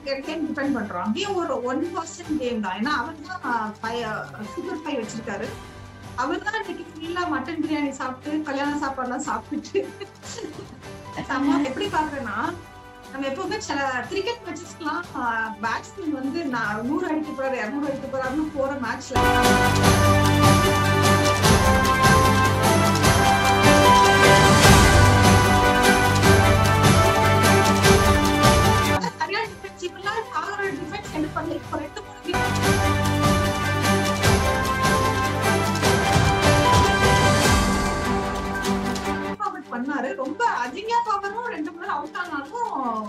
Game depend பண்றோம் அங்கேயும் ஒரு ஒன் பர்சன்ட் கேம் தான் ஏன்னா அவர் தான் சுகர் ஃபை வச்சிருக்காரு அவர் தான் இன்னைக்கு ஃபுல்லா மட்டன் பிரியாணி சாப்பிட்டு கல்யாண சாப்பாடுலாம் சாப்பிட்டு நம்ம எப்படி பாக்குறேன்னா நம்ம எப்பவுமே சில கிரிக்கெட் மேட்சஸ்லாம் பேட்ஸ்மேன் வந்து நான் நூறு அடிக்க போறாரு இருநூறு அடிக்க போறாருன்னு போற மேட்ச்ல சரியான டிஃபென்ஸ் இப்பெல்லாம் ஆறு டிஃபென்ஸ் என்ன பண்ணி இப்போ ரெண்டு மூணு அவர் பண்ணாரு ரொம்ப அஜிங்கா பவரும் ரெண்டு மூணு அவுட் ஆனாலும்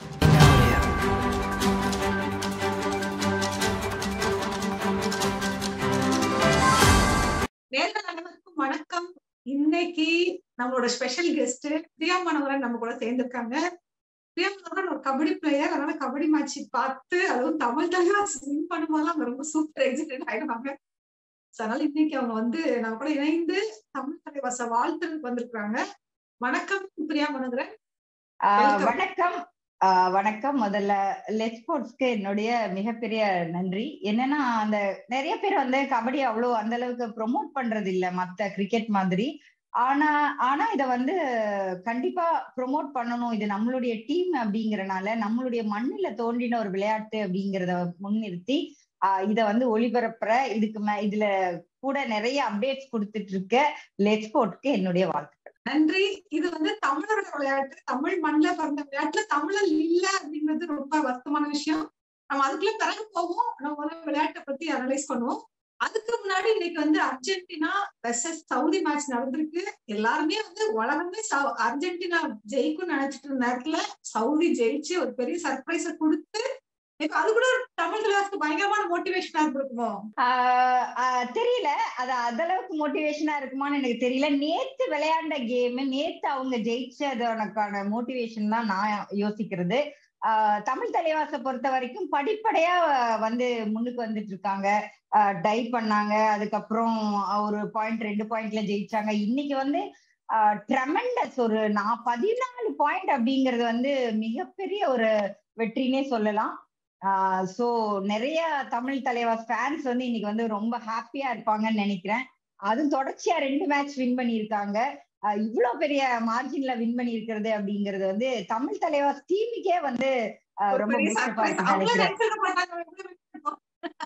நேர்கள் அனைவருக்கும் வணக்கம் இன்னைக்கு நம்மளோட ஸ்பெஷல் கெஸ்ட் பிரியா மனோகரன் நம்ம கூட சேர்ந்திருக்காங்க பிரியா மனோகரன் ஒரு கபடி பிளேயர் அதனால கபடி மேட்ச் பார்த்து அதுவும் தமிழ் தலைவர் வின் பண்ணும்போது அவங்க ரொம்ப சூப்பர் எக்ஸைட்டட் ஆயிடுவாங்க So, அதனால இன்னைக்கு அவங்க வந்து நம்ம கூட இணைந்து தமிழ் தலைவாச வாழ்த்துறதுக்கு வந்திருக்காங்க வணக்கம் பிரியா மனோகரன் ஆஹ் Welcome. வணக்கம் ஆஹ் வணக்கம் முதல்ல லெட் ஸ்போர்ட்ஸ்க்கு என்னுடைய மிகப்பெரிய நன்றி என்னன்னா அந்த நிறைய பேர் வந்து கபடி அவ்வளோ அந்த அளவுக்கு ப்ரொமோட் பண்றது இல்ல மத்த கிரிக்கெட் மாதிரி ஆனா ஆனா இத வந்து கண்டிப்பா ப்ரொமோட் பண்ணணும் இது நம்மளுடைய டீம் அப்படிங்கறனால நம்மளுடைய மண்ணுல தோன்றின ஒரு விளையாட்டு அப்படிங்கறத முன்னிறுத்தி ஆஹ் இத வந்து ஒளிபரப்புற இதுக்கு மே இதுல கூட நிறைய அப்டேட்ஸ் கொடுத்துட்டு இருக்க லெட் ஸ்போர்ட்ஸ்க்கு என்னுடைய வாழ்த்து நன்றி இது வந்து தமிழரோட விளையாட்டு தமிழ் மண்ணில பிறந்த விளையாட்டுல தமிழர் இல்ல அப்படிங்கிறது ரொம்ப வருத்தமான விஷயம் நம்ம அதுக்குள்ள பிறகு போவோம் நம்ம முதல்ல விளையாட்டை பத்தி அனலைஸ் பண்ணுவோம் அதுக்கு முன்னாடி இன்னைக்கு வந்து அர்ஜென்டினா வெர்சஸ் சவுதி மேட்ச் நடந்திருக்கு எல்லாருமே வந்து உலகமே சவு- அர்ஜென்டினா ஜெயிக்கும்னு நினைச்சிட்டு இருந்த நேரத்துல சவுதி ஜெயிச்சு ஒரு பெரிய சர்ப்ரைஸ கொடுத்து இப்ப அது கூட ஒரு தமிழ் கிளாஸ்க்கு பயங்கரமான மோட்டிவேஷனா இருந்திருக்குமோ ஆஹ் ஆஹ் தெரியல அது அந்த அளவுக்கு மோட்டிவேஷனா இருக்குமான்னு எனக்கு தெரியல நேத்து விளையாண்ட கேம் நேத்து அவங்க ஜெயிச்சதற்கான மோட்டிவேஷன் தான் நான் யோசிக்கிறது ஆஹ் தமிழ் தலைவாசை பொறுத்த வரைக்கும் படிப்படியா வந்து முன்னுக்கு வந்துட்டு இருக்காங்க டை பண்ணாங்க அதுக்கப்புறம் ஒரு பாயிண்ட் ரெண்டு பாயிண்ட்ல ஜெயிச்சாங்க இன்னைக்கு வந்து ட்ரெமெண்டஸ் ஒரு நான் பதினாலு பாயிண்ட் அப்படிங்கிறது வந்து மிகப்பெரிய ஒரு வெற்றினே சொல்லலாம் சோ நிறைய தமிழ் தலைவாஸ் ஃபேன்ஸ் வந்து இன்னைக்கு வந்து ரொம்ப ஹாப்பியா இருப்பாங்கன்னு நினைக்கிறேன் அதுவும் தொடர்ச்சியா ரெண்டு மேட்ச் வின் பண்ணியிருக்காங்க ஆஹ் இவ்வளவு பெரிய மார்ஜின்ல வின் பண்ணி இருக்கிறது அப்படிங்கிறது வந்து தமிழ் தலைவாஸ் டீமுக்கே வந்து ஆஹ் ஒரு ரொம்ப பெரிய பூஸ்டப்பா surprise. இருக்குன்னு அவங்களே நினைக்கிறேன் நினைச்சிருக்க மாட்டாங்க எப்படி இருக்கும்.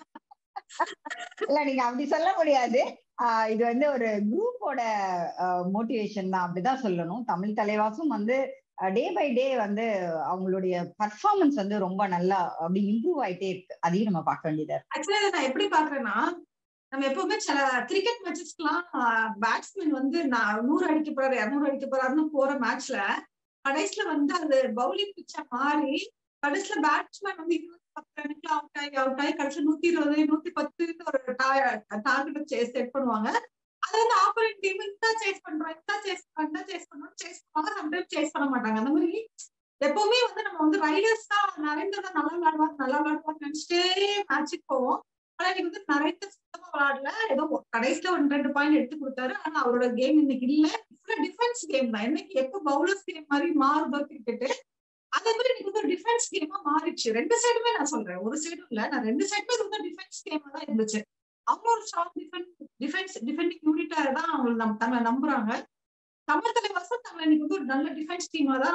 இல்ல நீங்க அப்படி சொல்ல முடியாது ஆஹ் இது வந்து ஒரு குரூப்போட மோட்டிவேஷன் தான் அப்படிதான் சொல்லணும் தமிழ் தலைவாசும் வந்து டே பை டே வந்து அவங்களுடைய பர்ஃபார்மன்ஸ் வந்து ரொம்ப நல்லா அப்படி இம்ப்ரூவ் ஆயிட்டே இருக்கு அதையும் நம்ம பார்க்க வேண்டியதா இருக்கு ஆக்சுவலா நான் எப்படி பாக்குறேன்னா நம்ம எப்பவுமே சில கிரிக்கெட் மேட்சஸ்க்குலாம் பேட்ஸ்மேன் வந்து நான் நூறு அடிக்க போறாரு இருநூறு அடிக்க போறாருன்னு போற மேட்ச்ல கடைசியில வந்து அது பவுலிங் பிச்சா மாறி கடைசியில பேட்ஸ்மேன் வந்து இருபத்தி பத்து ரனுக்கு அவுட் ஆகி அவுட் ஆகி கடைசியில நூத்தி இருபது நூத்தி பத்துன்னு ஒரு டார்கெட் செட் பண்ணுவாங்க அது வந்து ஆப்போனன்ட் டீம் இந்த சேஸ் பண்றோம் இந்த சேஸ் பண்றோம் இந்த சேஸ் பண்றோம் சேஸ் பண்ணுவாங்க சம்டைம் சேஸ் பண்ண மாட்டாங்க அந்த மாதிரி எப்பவுமே வந்து நம்ம வந்து ரைடர்ஸ் தான் நரேந்திர தான் நல்லா விளையாடுவாங்க நல்லா விளையாடுவாங்க நினைச்சிட்டே மேட்சுக்கு போவோம் ஆனா இன்னைக்கு வந்து நரேந்திர சுத்தமா விளையாடல ஏதோ கடைசியில ஒன்று ரெண்டு பாயிண்ட் எடுத்து கொடுத்தாரு ஆனா அவரோட கேம் இன்னைக்கு இல்ல டிஃபென்ஸ் கேம் தான் இன்னைக்கு எப்போ பவுலர்ஸ் கேம் மாதிரி மாறுதோ கிரிக்கெட் அதே மாதிரி இன்னைக்கு வந்து ஒரு டிஃபென்ஸ் கேமா மாறிடுச்சு ரெண்டு சைடுமே நான் சொல்றேன் ஒரு சைடும் இல்ல நான் ரெண்டு சைடுமே இது வந்து டிஃபென்ஸ் கேமா தான் இருந்துச்சு அவங்க ஒரு ஸ்ட்ராங் டிஃபென்ஸ் டிஃபென்ஸ் டிஃபெண்டிங் யூனிட்டா தான் அவங்க நம்ம தங்களை நம்புறாங்க தமிழ் தலைவாசம் தங்களை இன்னைக்கு வந்து ஒரு நல்ல டிஃபென்ஸ் டீமா தான்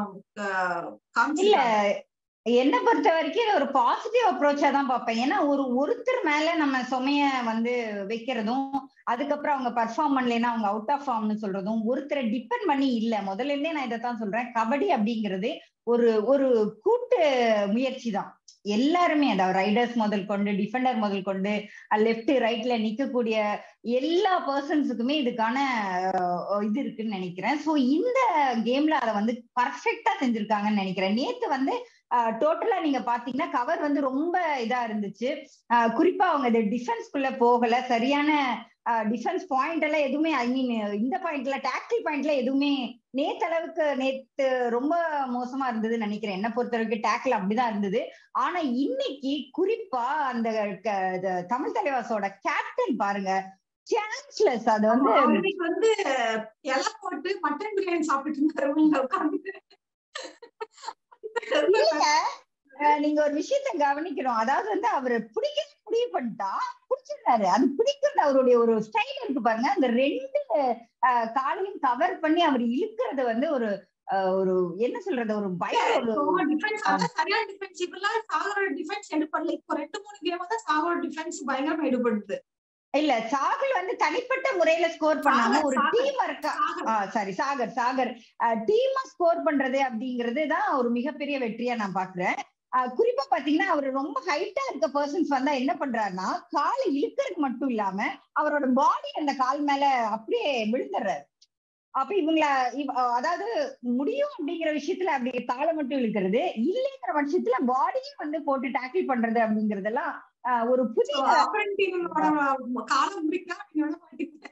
இல்ல காமிச்சிருக்காங்க என்ன பொறுத்த வரைக்கும் இது ஒரு பாசிட்டிவ் அப்ரோச்சா தான் பார்ப்பேன் ஏன்னா ஒரு ஒருத்தர் மேல நம்ம சுமைய வந்து வைக்கிறதும் அதுக்கப்புறம் அவங்க பர்ஃபார்ம் பண்ணலைன்னா அவங்க அவுட் ஆஃப் ஃபார்ம்னு சொல்றதும் ஒருத்தரை டிபெண்ட் பண்ணி இல்ல முதல்ல இருந்தே நான் இதைத்தான் சொல்றேன் கபடி அப்படிங்கிறது ஒரு ஒரு கூட்டு முயற்சி தான் எல்லாருமே அதாவது ரைடர்ஸ் முதல் கொண்டு டிஃபெண்டர் முதல் கொண்டு லெஃப்ட் ரைட்ல நிக்கக்கூடிய எல்லா பர்சன்ஸுக்குமே இதுக்கான அஹ், இது இருக்குன்னு நினைக்கிறேன் சோ இந்த கேம்ல அதை வந்து பர்ஃபெக்டா செஞ்சிருக்காங்கன்னு நினைக்கிறேன் நேத்து வந்து டோட்டலா நீங்க பாத்தீங்கன்னா கவர் வந்து ரொம்ப இதா இருந்துச்சு அஹ், குறிப்பா அவங்க இந்த டிஃபென்ஸ்குள்ள போகல சரியான டிஃபென்ஸ் பாயிண்ட் எல்லாம் எதுவுமே ஐ மீன் இந்த பாயிண்ட்ல டேக்கிள் பாயிண்ட்ல எதுவுமே நேத்து அளவுக்கு நேத்து ரொம்ப மோசமா இருந்ததுன்னு நினைக்கிறேன் என்ன பொறுத்த வரைக்கும் டேக்கிள் அப்படிதான் இருந்தது ஆனா இன்னைக்கு குறிப்பா அந்த க- இது தமிழ் தலைவாசோட கேப்டன் பாருங்க சான்ஸ்லெஸ் அது வந்து ஆமா, இன்னைக்கு வந்து இலை போட்டு மட்டன் பிரியாணி சாப்பிட்டு இருந்தாரு உள்ள உட்கார்ந்து இல்ல, அஹ் நீங்க ஒரு விஷயத்த கவனிக்கணும் அதாவது வந்து அவரு பிடிக்க முடிவு பண்ணிட்டா பிடிச்சிடுறாரு அது பிடிக்கிறது அவருடைய ஒரு ஸ்டைல் இருக்கு பாருங்க அந்த ரெண்டு அஹ், காலையும் கவர் பண்ணி அவர் இழுக்கிறது வந்து ஒரு அஹ், ஒரு என்ன சொல்றது ஒரு பயம் ஒரு டிஃபென்ஸ் அதான் சரியான டிஃபென்ஸ் இப்பெல்லாம் சாகரோட டிஃபென்ஸ் எடுப்படல இப்போ ரெண்டு மூணு கேம் தான் சாகரோட டிஃபென்ஸ் பயங்கரமா ஈடுபடுது இல்ல சாகர் வந்து தனிப்பட்ட முறையில ஸ்கோர் பண்ணாம சாகர், ஒரு சாகர். டீம் இருக்கா சாகர் சாரி சாகர் சாகர் டீமா ஸ்கோர் பண்றது அப்படிங்கிறது தான் ஒரு மிகப்பெரிய வெற்றியா நான் பாக்குறேன் அஹ், குறிப்பா பாத்தீங்கன்னா அவர் ரொம்ப ஹைட்டா இருக்க பர்சன்ஸ் வந்தா என்ன பண்றாருன்னா காலை இழுக்கிறது மட்டும் இல்லாம அவரோட பாடி அந்த கால் மேல அப்படியே விழுந்துடுறாரு அப்ப இவங்கள இவ- அஹ், அதாவது முடியும் அப்படிங்கிற விஷயத்துல அப்படி காலை மட்டும் இழுக்கிறது இல்லைங்கிற பட்சத்துல பாடியும் வந்து போட்டு டேக்கிள் பண்றது அப்படிங்கறதெல்லாம் அஹ், ஒரு புதிய ஆப்பரண்ட் டீமோட காலம் முடிக்கலாம் நீங்க வந்து மாட்டிக்கிட்டேன்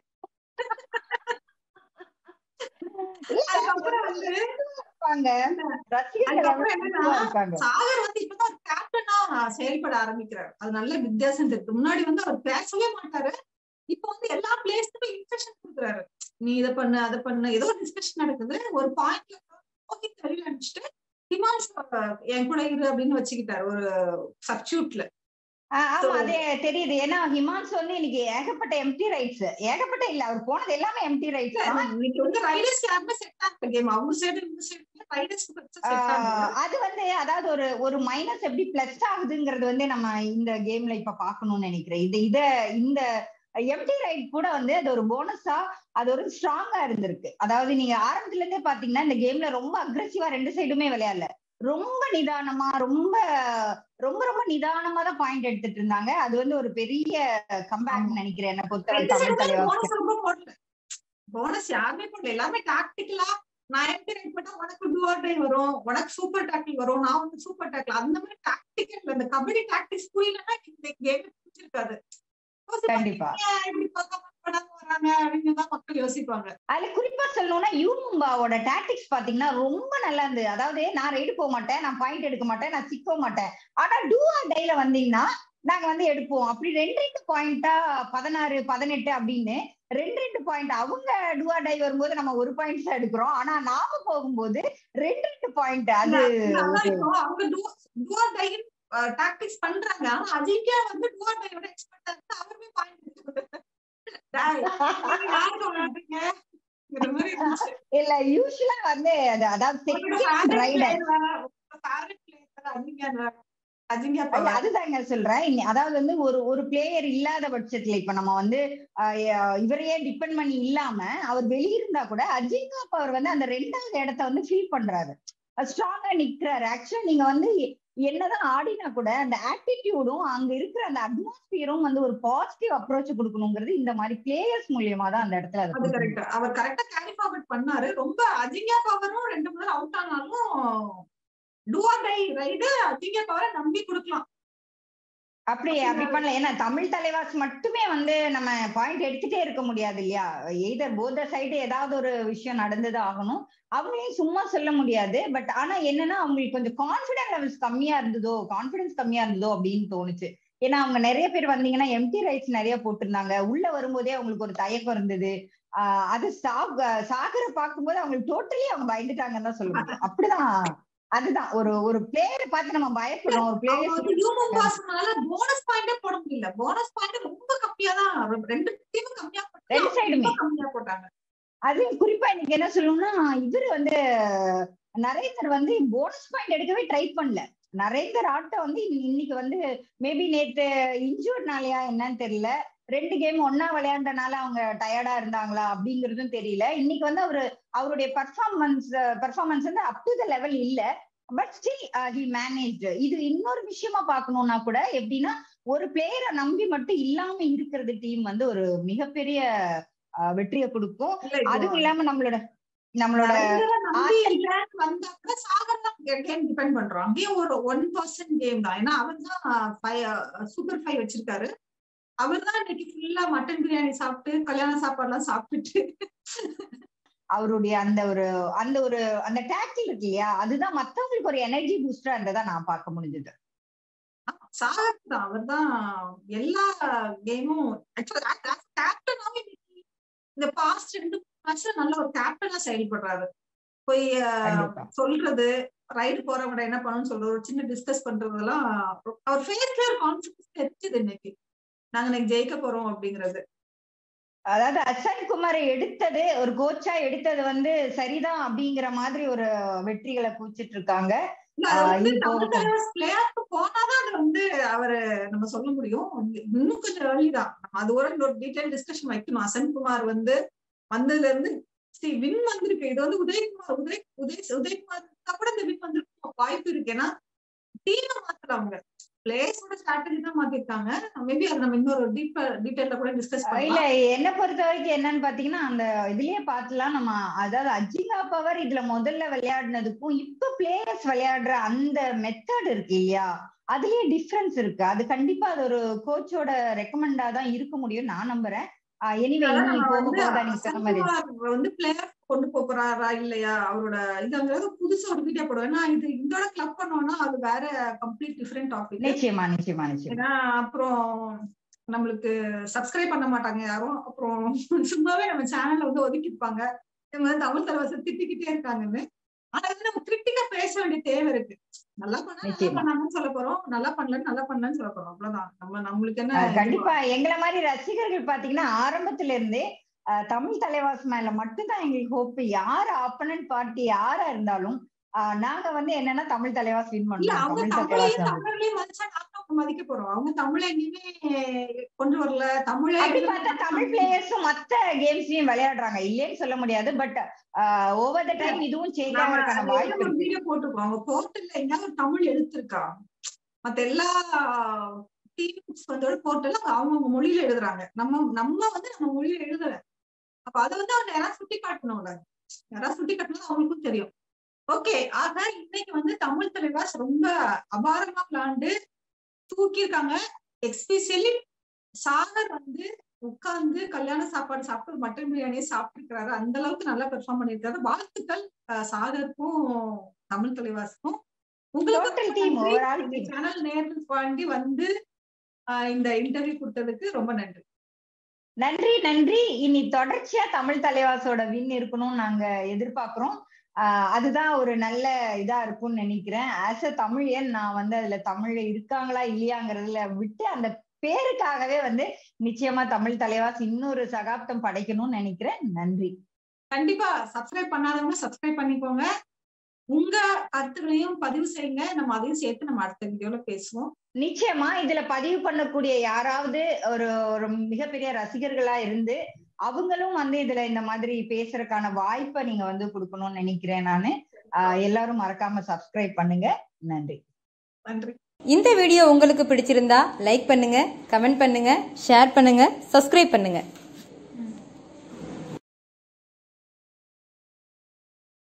அதுக்கப்புறம் வந்து இருப்பாங்க ரசிகர்கள் அதுக்கப்புறம் என்னன்னா, எவ்வளவு இருக்காங்க சாகர் வந்து இப்பதான் கேப்டனா செயல்பட ஆரம்பிக்கிறார் அது நல்ல வித்தியாசம் இருக்கு முன்னாடி வந்து அவர் பேசவே மாட்டாரு இப்ப வந்து எல்லா பிளேஸ்க்குமே இன்ஸ்ட்ரக்ஷன் கொடுக்குறாரு நீ இதை பண்ணு அதை பண்ணு ஏதோ ஒரு டிஸ்கஷன் நடக்குது ஒரு பாயிண்ட்ல ரோஹித் வெளியில அனுப்பிச்சிட்டு ஹிமான்ஷு என் கூட இரு அப்படின்னு வச்சுக்கிட்டாரு ஒரு சப்ஸ்டியூட்ல ஆஹ் ஆமா So- அதே தெரியுது ஏன்னா ஹிமான்ஸ் வந்து இன்னைக்கு ஏகப்பட்ட எம்டி ரைட்ஸ் ஏகப்பட்ட இல்ல அவர் போனது எல்லாமே எம்டி ரைட்ஸ் தான் இன்னைக்கு வந்து ரைடர்ஸ் யாருமே செட் ஆகல கேம் அவங்க சைடு இந்த சைடு ரைடர்ஸ் செட் ஆகல ஆஹ் அது வந்து அதாவது ஒரு ஒரு மைனஸ் எப்படி பிளஸ் ஆகுதுங்கிறது வந்து நம்ம இந்த கேம்ல இப்ப பாக்கணும்னு நினைக்கிறேன் இது இத இந்த எம்டி ரைட் கூட வந்து அது ஒரு போனஸா அது ஒரு ஸ்ட்ராங்கா இருந்திருக்கு அதாவது நீங்க ஆரம்பத்துல இருந்தே பாத்தீங்கன்னா இந்த கேம்ல ரொம்ப அக்ரெசிவா ரெண்டு சைடுமே விளையாடல ரொம்ப நிதானமா ரொம்ப ரொம்ப ரொம்ப நிதானமா தான் பாயிண்ட் எடுத்துட்டு இருந்தாங்க அது வந்து ஒரு பெரிய கம்பேக் நினைக்கிறேன் என்ன பொறுத்தவரை ரெண்டு தமிழ் சைடு தலைவர் போனஸ் ரொம்ப போடல போனஸ் யாருமே போடல எல்லாமே டாக்டிக்கலா நான் எப்படி ரைட் பண்ணா உனக்கு டூஆர் டை வரும் உனக்கு சூப்பர் டாக்கிள் வரும் நான் வந்து சூப்பர் டாக்கிள் அந்த மாதிரி டாக்டிக்கல் அந்த கபடி டாக்டிக்ஸ் புரியலன்னா இந்த கேம் பிடிச்சிருக்காது கண்டிப்பா இப்படி பக்கம் பண்ணாம வராங்க அப்படின்னு தான் மக்கள் யோசிப்பாங்க அதுல குறிப்பா சொல்லணும்னா யூமும்பாவோட டாக்டிக்ஸ் பாத்தீங்கன்னா ரொம்ப நல்லா இருந்தது அதாவது நான் ரைடு போக மாட்டேன் நான் பாயிண்ட் எடுக்க மாட்டேன் நான் சிக்க மாட்டேன் ஆனா டூ ஆர் டைல வந்தீங்கன்னா நாங்க வந்து எடுப்போம் அப்படி ரெண்டு ரெண்டு பாயிண்டா பதினாறு பதினெட்டு அப்படின்னு ரெண்டு ரெண்டு பாயிண்ட் அவங்க டூஆ டை வரும்போது நம்ம ஒரு பாயிண்ட் தான் எடுக்கிறோம் ஆனா நாம போகும்போது ரெண்டு ரெண்டு பாயிண்ட் அது நல்லா ஒரு இருக்கும் அவங்க டூஆர் டை டாக்டிக்ஸ் பண்றாங்க ஆனா அஜிங்கியா வந்து டூஆர் டையோட எக்ஸ்பர்ட்டா இருக்கு அவருமே பாயிண்ட் யாருக்கு இந்த மாதிரி இருந்துச்சு இல்ல யூஸ்வலா வந்து அது அதாவது செகண்ட் ரைடர் அஜிங்கியா இல்ல, அதுதாங்க சொல்றேன் இங்க- அதாவது வந்து ஒரு ஒரு பிளேயர் இல்லாத பட்சத்துல இப்ப நம்ம வந்து ஆஹ் அஹ் இவரையே டிபெண்ட் பண்ணி இல்லாம அவர் வெளியிருந்தா கூட அஜிங்கா அவர் வந்து அந்த ரெண்டாவது இடத்த வந்து ஃபீல் பண்றாரு ஸ்ட்ராங்கா நிக்கிறாரு ஆக்சுவலா நீங்க வந்து எ- என்னதான் ஆடினா கூட அந்த ஆட்டிடியூடும் அங்க இருக்கிற அந்த அட்மாஸ்பியரும் வந்து ஒரு பாசிட்டிவ் அப்ரோச் கொடுக்கணுங்கிறது இந்த மாதிரி பிளேயர்ஸ் மூலியமா தான் அந்த இடத்துல அது அது கொடுக்க கரெக்ட் அவர் கரெக்டா கேரி ஃபார்வர்ட் பண்ணாரு ரொம்ப அஜிங்கியா பவரும் ரெண்டு மூணு அவுட் ஆனாலும் டூஆர் டை ரைடு அஜிங்கியா பவரை நம்பி கொடுக்கலாம் அப்படி அப்படி பண்ணல ஏன்னா தமிழ் தலைவாஸ் மட்டுமே வந்து நம்ம பாயிண்ட் எடுத்துட்டே இருக்க முடியாது இல்லையா எய்தர் போத சைடு ஏதாவது ஒரு விஷயம் நடந்தது ஆகணும் அவங்களையும் சும்மா சொல்ல முடியாது பட் ஆனா என்னன்னா அவங்களுக்கு கொஞ்சம் கான்பிடன்ஸ் லெவல்ஸ் கம்மியா இருந்ததோ கான்பிடன்ஸ் கம்மியா இருந்ததோ அப்படின்னு தோணுச்சு ஏன்னா அவங்க நிறைய பேர் வந்தீங்கன்னா எம்டி ரைட்ஸ் நிறைய போட்டிருந்தாங்க உள்ள வரும்போதே அவங்களுக்கு ஒரு தயக்கம் இருந்தது ஆஹ் அது சாக் சாகரை பார்க்கும்போது அவங்களுக்கு டோட்டலி அவங்க பயந்துட்டாங்கன்னு தான் சொல்ல முடியும் அப்படிதான் அதுதான் ஒரு ஒரு பிளேயரை பார்த்து நம்ம பயப்படுறோம் ஒரு அவங்க பிளேயர் வந்து ஹியூமன் பாஸ்னால போனஸ் பாயிண்டே போட முடியல போனஸ் பாயிண்ட் ரொம்ப கம்மியா தான் ரெண்டு டீமும் கம்மியா போட்டாங்க ரெண்டு சைடுமே ரொம்ப கம்மியா போட்டாங்க அது குறிப்பா இன்னைக்கு என்ன சொல்லணும்னா இவரு வந்து நரேந்தர் வந்து போனஸ் பாயிண்ட் எடுக்கவே ட்ரை பண்ணல நரேந்தர் ஆட்டம் வந்து இன்னி- இன்னைக்கு வந்து மேபி நேத்து இன்ஜூர்னாலயா என்னன்னு தெரியல ரெண்டு கேம் ஒன்னா விளையாண்டனால அவங்க டயர்டா இருந்தாங்களா அப்படிங்கறதும் தெரியல இன்னைக்கு வந்து அவரு அவருடைய பர்ஃபார்மன்ஸ் பர்ஃபார்மன்ஸ் வந்து அப் டு த லெவல் இல்ல பட் ஸ்டில் ஹி மேனேஜ் இது இன்னொரு விஷயமா பார்க்கணும்னா கூட எப்படின்னா ஒரு பிளேயரை நம்பி மட்டும் இல்லாம இருக்கிறது டீம் வந்து ஒரு மிகப்பெரிய அஹ், வெற்றியை கொடுக்கும் இல்ல இப்போ அதுவும் இல்லாம நம்மளோட நம்மளோட நரேந்திர நம்பி ஆட்டம். இல்லைன்னு வந்தா கூட சாகர் தான் கேம் டிபெண்ட் பண்றோம் அங்கேயும் ஒரு ஒன் பர்சன்ட் கேம் தான் ஏன்னா அவர் தான் சூப்பர் ஃபைவ் வச்சிருக்காரு அவர் தான் இன்னைக்கு ஃபுல்லா மட்டன் பிரியாணி சாப்பிட்டு கல்யாண சாப்பாடு எல்லாம் சாப்பிட்டுட்டு அவருடைய அந்த ஒரு அந்த ஒரு அந்த டேக்கிள் இருக்கு இல்லையா அதுதான் மத்தவங்களுக்கு ஒரு எனர்ஜி பூஸ்டரா இருந்ததா நான் பார்க்க முடிஞ்சது சாகர் தான் அவர் தான் எல்லா கேமும் கேப்டனாவே இந்த பாஸ்ட் ரெண்டு மேட்ச்ல நல்ல ஒரு கேப்டனா செயல்படுறாரு போய் அஹ், கண்டிப்பா சொல்றது ரைடு போறவங்க என்ன பண்ணணும்னு சொல்றது ஒரு சின்ன டிஸ்கஸ் பண்றதெல்லாம் அவர் ஃபேஸ்ல ஒரு கான்ஃபிடன்ஸ் தெரிஞ்சது இன்னைக்கு நாங்க இன்னைக்கு ஜெயிக்க போறோம் அப்படிங்கிறது அதாவது அசன் குமாரை எடுத்தது ஒரு கோச்சா எடுத்தது வந்து சரிதான் அப்படிங்கிற மாதிரி ஒரு வெற்றிகளை குவிச்சிட்டு இருக்காங்க இல்ல, அது ஆஹ் வந்து இப்போ தமிழ் தலைவர் பிளேயருக்கு போனாதான் அது வந்து அவரு நம்ம சொல்ல முடியும் இன்னும் கொஞ்சம் early தான் நம்ம அது ஒரு ஒரு டீடைல் டிஸ்கஷன் வைக்கணும் அசன்குமார் வந்து வந்ததுல இருந்து வின் வந்திருக்கு இது வந்து உதயகுமார் உதய் உதய் உதயகுமார் இருந்தா கூட இந்த வின் வந்திருக்கு வாய்ப்பு இருக்கு ஏன்னா டீமை மாத்தல அவங்க பிளேயர்ஸோட ஸ்ட்ராட்டஜி தான் மாத்திருக்காங்க மேபி அது நம்ம இன்னொரு டீப் டீடைல்ல கூட டிஸ்கஸ் இல்ல பண்ணலாம் என்ன பொறுத்த வரைக்கும் என்னன்னு பாத்தீங்கன்னா அந்த இதுலயே பாத்துலாம் நம்ம அதாவது அஜிங்கா பவர் இதுல முதல்ல விளையாடினதுக்கும் இப்ப பிளேயர்ஸ் விளையாடுற அந்த மெத்தட் இருக்கு இல்லையா அதுலயே டிஃபரன்ஸ் இருக்கு அது கண்டிப்பா அது ஒரு கோச்சோட ரெக்கமெண்டா தான் இருக்க முடியும் நான் நம்புறேன் எனிவே அதான் இனி நம்ம போக வந்து போக நீங்க சொன்ன மாதிரி அசன்குமார் வந்து பிளேயர் கொண்டு போறாரா இல்லையா அவரோட இதுங்கிறது புதுசா ஒரு வீடியோ போடுவேன் ஏன்னா இது இதோட கிளப் பண்ணோம்னா அது வேற கம்ப்ளீட் டிஃப்ரெண்ட் டாபிக் நிச்சயமா நிச்சயமா நிச்சயமா ஏன்னா அப்புறம் நம்மளுக்கு சப்ஸ்கிரைப் பண்ண மாட்டாங்க யாரும் அப்புறம் சும்மாவே நம்ம சேனல்ல வந்து ஒதுக்கிப்பாங்க இவங்க வந்து தமிழ் தலைவாச திட்டிக்கிட்டே இருக்காங்கன்னு ஆனா வந்து நம்ம கிரிட்டிக்கா பேச வேண்டிய தேவை இருக்கு நல்லா பண்ணா நல்லா நிச்சயமா. பண்ணாங்கன்னு சொல்ல போறோம் நல்லா பண்ணலன்னு நல்லா பண்ணலன்னு சொல்ல போறோம் அவ்வளவுதான் நம்ம நம்மளுக்கு என்ன அஹ் கண்டிப்பா எங்களை மாதிரி ரசிகர்கள் பாத்தீங்கன்னா ஆரம்பத்துல இருந்தே அஹ், தமிழ் தலைவாஸ் மேல மட்டும்தான் எங்களுக்கு ஹோப் யார் ஆப்பனன்ட் பார்ட்டி யாரா இருந்தாலும் அஹ், நாங்க வந்து என்னன்னா தமிழ் தலைவாஸ் வின் இல்ல பண்ணோம் அவங்க தமிழ் தமிழையும் தலைவாஸ் தமிழ்லயும் மதிச்சா நாங்க அவங்க மதிக்க போறோம் அவங்க தமிழை எங்கேயுமே கொண்டு வரல தமிழே அப்படி பார்த்தா தமிழ் பிளேயர்ஸும் மத்த கேம்ஸ்லயும் விளையாடுறாங்க இல்லைன்னு சொல்ல முடியாது பட் ஓவர் த டைம் இதுவும் சேஞ்ச் நாம ஆகிறதுக்கான அதுல வாய்ப்பு ஒரு இருக்கு வீடியோ போட்டிருக்கோம் அவங்க போர்ட்டல்ல எங்கேயாவது ஒரு தமிழ் எழுத்து இருக்கா மத்த எல்லா டீம்ஸ் வந்து போர்ட்டல்ல அவங்க மொழியில எழுதுறாங்க நம்ம நம்ம வந்து நம்ம மொழியில எழுதல அப்ப அதை வந்து அவங்க யாராவது சுட்டி காட்டணும்ல யாராவது சுட்டி காட்டினா அவங்களுக்கும் தெரியும் ஓகே ஆக இன்னைக்கு வந்து தமிழ் தலைவாஸ் ரொம்ப அபாரமா விளையாண்டு தூக்கியிருக்காங்க எக்ஸ்பெஷலி சாகர் வந்து உட்கார்ந்து கல்யாண சாப்பாடு சாப்பிட்டு மட்டன் பிரியாணியை சாப்பிட்டுருக்காரு அந்த அளவுக்கு நல்லா பெர்ஃபார்ம் பண்ணிருக்காரு வாழ்த்துக்கள் அஹ், சாகருக்கும் தமிழ் தலைவாசுக்கும் Total team, overall உங்களுக்கு team. சேனல் நேரில் பாண்டி வந்து அஹ், இந்த இன்டர்வியூ கொடுத்ததுக்கு ரொம்ப நன்றி நன்றி நன்றி இனி தொடர்ச்சியா தமிழ் தலைவாசோட வின் இருக்கணும்னு நாங்க எதிர்பார்க்கிறோம் ஆஹ் அதுதான் ஒரு நல்ல இதா இருக்கும்னு நினைக்கிறேன் ஆஸ் அ தமிழியன் நான் வந்து அதுல தமிழ்ல இருக்காங்களா இல்லையாங்கிறதுல விட்டு அந்த பேருக்காகவே வந்து நிச்சயமா தமிழ் தலைவாஸ் இன்னொரு சகாப்தம் படைக்கணும்னு நினைக்கிறேன் நன்றி கண்டிப்பா சப்ஸ்கிரைப் பண்ணாதவங்க சப்ஸ்கிரைப் பண்ணிக்கோங்க உங்க கருத்துக்களையும் பதிவு செய்யுங்க நம்ம அதையும் சேர்த்து நம்ம அடுத்த வீடியோல பேசுவோம் நிச்சயமா இதுல பதிவு பண்ணக்கூடிய யாராவது ஒரு ஒரு மிகப்பெரிய ரசிகர்களா இருந்து அவங்களும் வந்து இதுல இந்த மாதிரி பேசுறதுக்கான வாய்ப்பை நீங்க வந்து கொடுக்கணும்னு நினைக்கிறேன் நானு ஆஹ் எல்லாரும் மறக்காம சப்ஸ்கிரைப் பண்ணுங்க நன்றி நன்றி இந்த வீடியோ உங்களுக்கு பிடிச்சிருந்தா லைக் பண்ணுங்க கமெண்ட் பண்ணுங்க ஷேர் பண்ணுங்க சப்ஸ்கிரைப் பண்ணுங்க